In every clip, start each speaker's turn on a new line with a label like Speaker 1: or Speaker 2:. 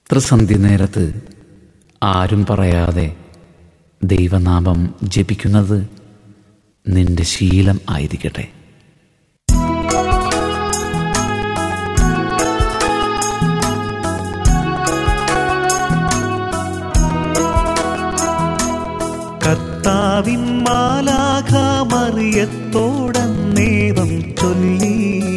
Speaker 1: ത്രിസന്ധ്യ നേരത്ത് ആരും പറയാതെ ദൈവനാമം ജപിക്കുന്നത് നിന്റെ ശീലം ആയിരിക്കട്ടെ
Speaker 2: കർത്താവിൻ മാലാഖ മറിയത്തോടന്നേവം ചൊല്ലി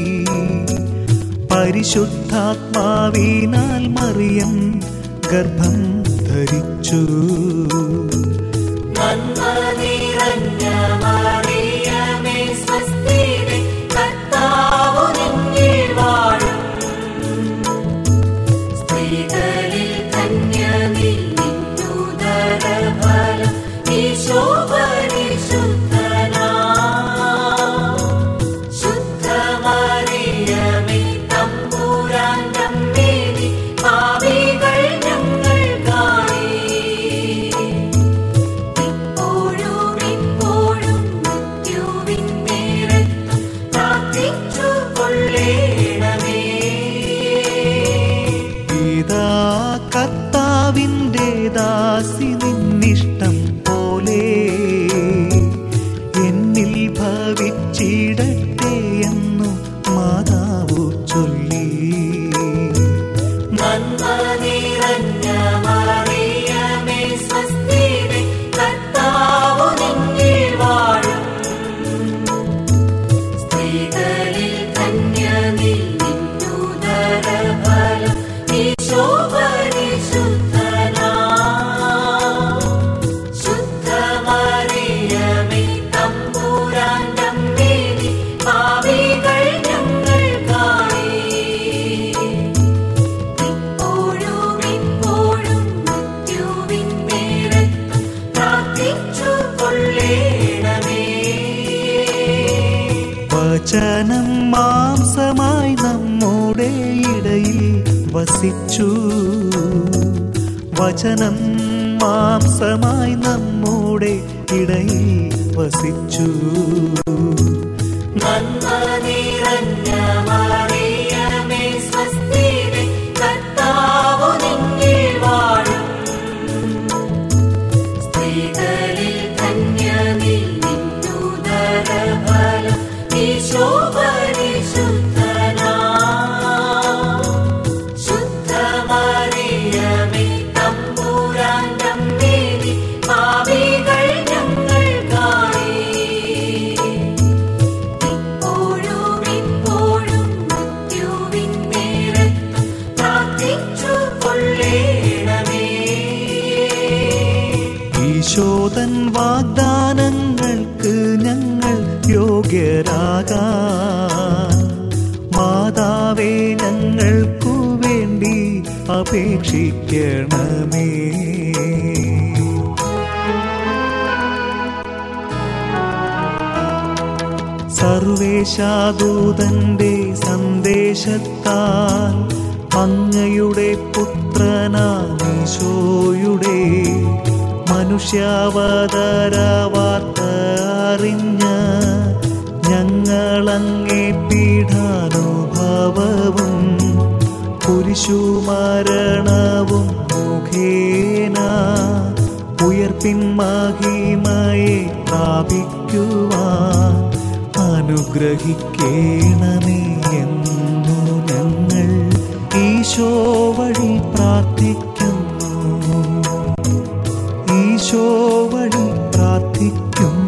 Speaker 2: പരിശുദ്ധാത്മാവിനാൽ മറിയം ഗർഭം ധരിച്ചു
Speaker 3: നന്മ നിറഞ്ഞ മറിയമേ സ്വസ്തിരേ കർത്താവു നിന്നിൽ വാഴും സ്ത്രീകളിൽ ധന്യനിൽ നിന്നുദരഫലം ഈശോ പരിശുദ്ധനാ ശുദ്ധ മറിയമേ തമ്പുരാന്റെ മേനി പാപികൾ ഞങ്ങൾക്കായി ഇപ്പോഴും ഇപ്പോഴും മൃത്യുവിൻ നേരത്തും പ്രാർത്ഥിച്ചു കൊള്ളേണമേ
Speaker 2: ഇതാ കർത്താവിൻ്റെ ദാസി നിന്നിഷ്ടം പോലെ എന്നിൽ ഭവിച്ചിടട്ടെ എന്നു മാതാവു ചൊല്ലി
Speaker 3: നന്മ നിറഞ്ഞ മറിയമേ സ്വസ്തിരേ കർത്താവു നിന്നിൽ വാഴും സ്ത്രീകളിൽ ധന്യനിൽ നിന്നുദരഫലം ഈശോ പരിശുദ്ധനാ ശുദ്ധ മറിയമേ തമ്പുരാന്റെ മേനി പാപികൾ ഞങ്ങൾക്കായി ഇപ്പോഴും ഇപ്പോഴും മൃത്യുവിൻ നേരത്തും പ്രാർത്ഥിച്ചു കൊള്ളേണമേ
Speaker 2: വചനം മാംസമായി നമ്മുടെ ഇടയിൽ വസിച്ചു വചനം മാംസമായി നമ്മുടെ ഇടയിൽ വസിച്ചു
Speaker 3: നന്മ നിറഞ്ഞ മറിയമേ സ്വസ്തിരേ കർത്താവു നിന്നിൽ വാഴും സ്ത്രീകളിൽ ധന്യനിൽ നിന്നുദരഫലം ഈശോ പരിശുദ്ധനാ ശുദ്ധ മറിയമേ തമ്പുരാന്റെ മേനി പാപികൾ ഞങ്ങൾക്കായി ഇപ്പോഴും ഇപ്പോഴും മൃത്യുവിൻ നേരത്തും പ്രാർത്ഥിച്ചു കൊള്ളേണമേ
Speaker 2: ഈശോതൻ വാഗ്ദാനങ്ങൾക്ക് ഞങ്ങൾ യോഗ്യരാകാൻ മാതാവേ ഞങ്ങൾക്കു വേണ്ടി അപേക്ഷിക്കണമേ സർവേശാദൂതന്റെ സന്ദേശത്താൽ അങ്ങയുടെ പുത്രനാമീശോയുടെ മനുഷ്യാവതാര വാർത്ത അറിഞ്ഞ ഞങ്ങളങ്ങേ പീഠാനുഭവവും കുരിശുമരണവും മുഖേന ഉയർപ്പിൻ മഹിമയെ പ്രാപിക്കുവാൻ അനുഗ്രഹിക്കേണമേ എന്നു ഞങ്ങൾ ഈശോ വഴി പ്രാർത്ഥിക്കുന്നു ഈശോ വഴി പ്രാർത്ഥിക്കുന്നു